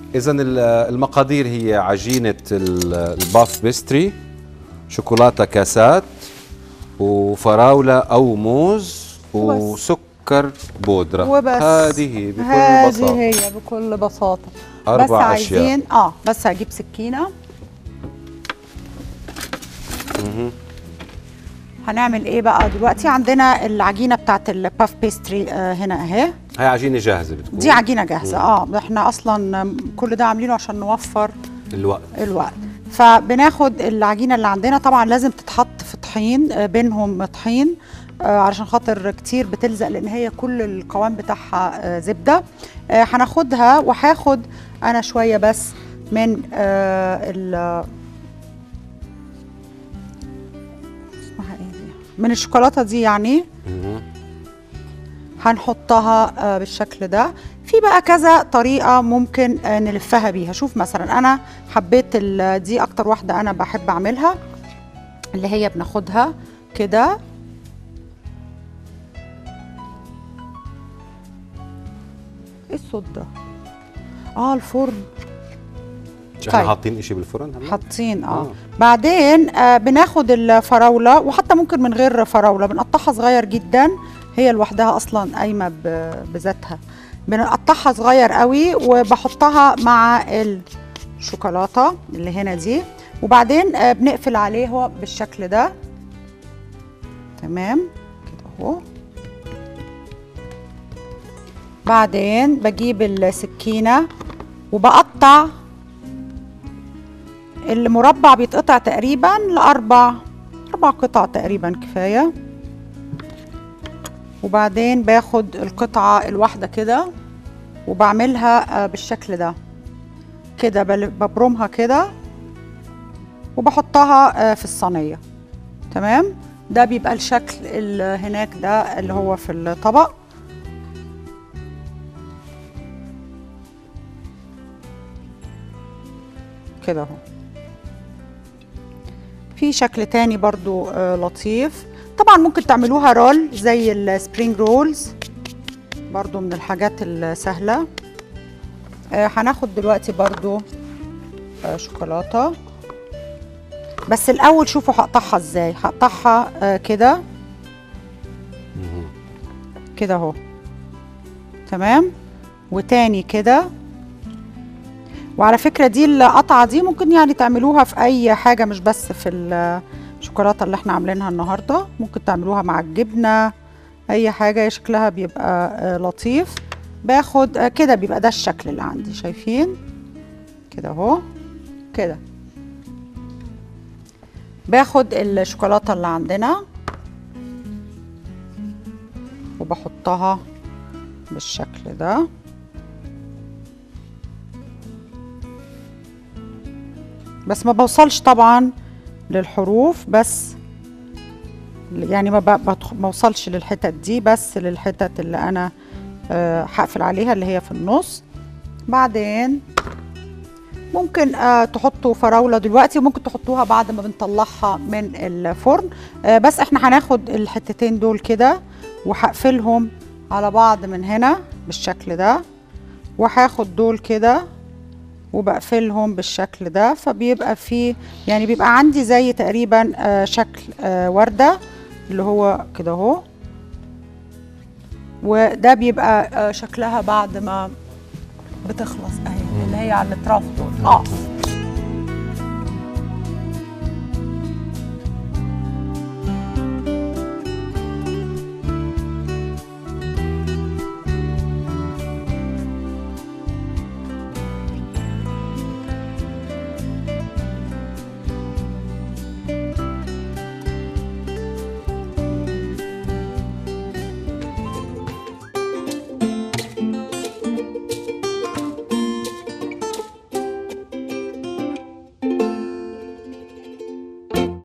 اذا المقادير هي عجينه ال- الباف بيستري شوكولاته كاسات وفراوله او موز وبس. وسكر بودره وبس هذه بكل هذه بساطه هي بكل بساطة أربع بس أشياء. عايزين اه بس هجيب سكينة هنعمل ايه بقى دلوقتي عندنا العجينة بتاعت الباف بيستري آه هنا اهي هي عجينه جاهزه بتكون دي عجينة جاهزة اه احنا اصلا كل ده عاملينه عشان نوفر الوقت الوقت فبناخد العجينه اللي عندنا طبعا لازم تتحط في طحين آه، بينهم طحين آه، علشان خاطر كتير بتلزق لان هي كل القوام بتاعها آه، زبده آه، هناخدها وهاخد انا شويه بس من آه، ال اسمها ايه دي من الشوكولاته دي يعني مهم. هنحطها آه، بالشكل ده في بقى كذا طريقة ممكن آه، نلفها بيها شوف مثلا أنا حبيت ال- دي أكتر واحدة أنا بحب أعملها اللي هي بناخدها كده ايه الصوت ده؟ اه الفرن مش احنا طيب. حاطين اشي بالفرن هلا حاطين اه, آه. آه. بعدين آه بناخد الفراوله وحتى ممكن من غير فراوله بنقطعها صغير جدا هي لوحدها اصلا قايمه ب- بذاتها بنقطعها صغير قوي وبحطها مع الشوكولاته اللي هنا دي وبعدين آه بنقفل عليها بالشكل ده تمام كده اهو بعدين بجيب السكينه وبقطع المربع بيتقطع تقريبا لأربع أربع قطع تقريبا كفاية وبعدين باخد القطعة الواحدة كده وبعملها آه، بالشكل ده كده بل- ببرمها كده وبحطها آه، في الصينية تمام ده بيبقى الشكل اللي هناك ده اللي هو في الطبق كده اهو في شكل تاني برضو آه لطيف طبعا ممكن تعملوها رول زي السبرينج رولز برضو من الحاجات السهلة آه هناخد دلوقتي برضو آه شوكولاتة بس الأول شوفوا هقطعها ازاي هقطعها آه كده كده اهو تمام وتاني كده وعلى فكرة دي القطعة دي ممكن يعني تعملوها في أي حاجة مش بس في الشوكولاتة اللي احنا عاملينها النهاردة ممكن تعملوها مع الجبنة أي حاجة شكلها بيبقى آه، لطيف باخد آه، كده بيبقى ده الشكل اللي عندي شايفين كده اهو كده باخد الشوكولاتة اللي عندنا وبحطها بالشكل ده بس ما بوصلش طبعا للحروف بس يعني ما ب- بدخ- ما بوصلش للحتت دي بس للحتت اللي انا آه، هقفل عليها اللي هي في النص بعدين ممكن آه تحطوا فراوله دلوقتي وممكن تحطوها بعد ما بنطلعها من الفرن آه بس احنا هناخد الحتتين دول كده وهقفلهم على بعض من هنا بالشكل ده وهاخد دول كده وبقفلهم بالشكل ده فبيبقى فيه يعني بيبقى عندي زي تقريبا آه شكل آه ورده اللي هو كده اهو وده بيبقى آه شكلها بعد ما بتخلص اهي اللي هي على الاطراف دول اه